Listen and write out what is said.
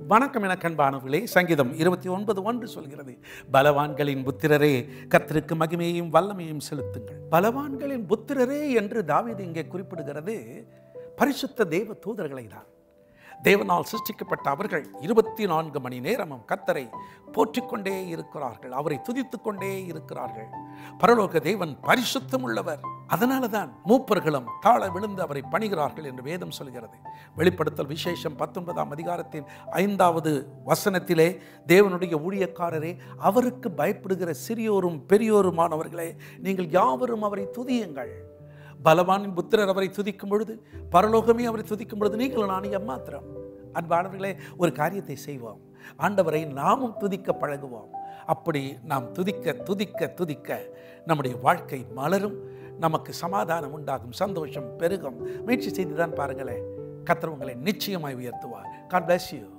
வணக்கம் என கண்பானவர்களே சங்கீதம் இருபத்தி ஒன்பது ஒன்று சொல்கிறது பலவான்களின் புத்திரரே கர்த்தருக்கு மகிமையையும் வல்லமையும் செலுத்துங்கள் பலவான்களின் புத்திரரே என்று தாவீது இங்கே குறிப்பிடுகிறது பரிசுத்த தேவ தூதர்களை தான் தேவனால் சிருஷ்டிக்கப்பட்ட அவர்கள் இருபத்தி நான்கு மணி நேரமும் கத்தரை போற்றிக்கொண்டே இருக்கிறார்கள் அவரை துதித்துக் கொண்டே இருக்கிறார்கள் பரலோக தேவன் பரிசுத்தம் உள்ளவர் அதனால தான் மூப்பர்களும் தாழ விழுந்து அவரை பணிகிறார்கள் என்று வேதம் சொல்கிறது வெளிப்படுத்தல் விசேஷம் பத்தொன்பதாம் அதிகாரத்தின் ஐந்தாவது வசனத்திலே தேவனுடைய ஊழியக்காரரே அவருக்கு பயப்படுகிற சிறியோரும் பெரியோருமானவர்களே நீங்கள் யாவரும் அவரை துதியுங்கள் பலவானின் புத்திரர் அவரை துதிக்கும் பொழுது பரலோகமே அவரை துதிக்கும் பொழுது நீங்கள் நான் எம்மாத்திரம் அன்பானவர்களே ஒரு காரியத்தை செய்வோம் ஆண்டவரை நாமும் துதிக்க பழகுவோம் அப்படி நாம் துதிக்க துதிக்க துதிக்க நம்முடைய வாழ்க்கை மலரும் நமக்கு சமாதானம் உண்டாகும் சந்தோஷம் பெருகும் முயற்சி செய்து தான் பாருங்களேன் கர்த்தர் உங்களை நிச்சயமாய் உயர்த்துவார் காட் bless you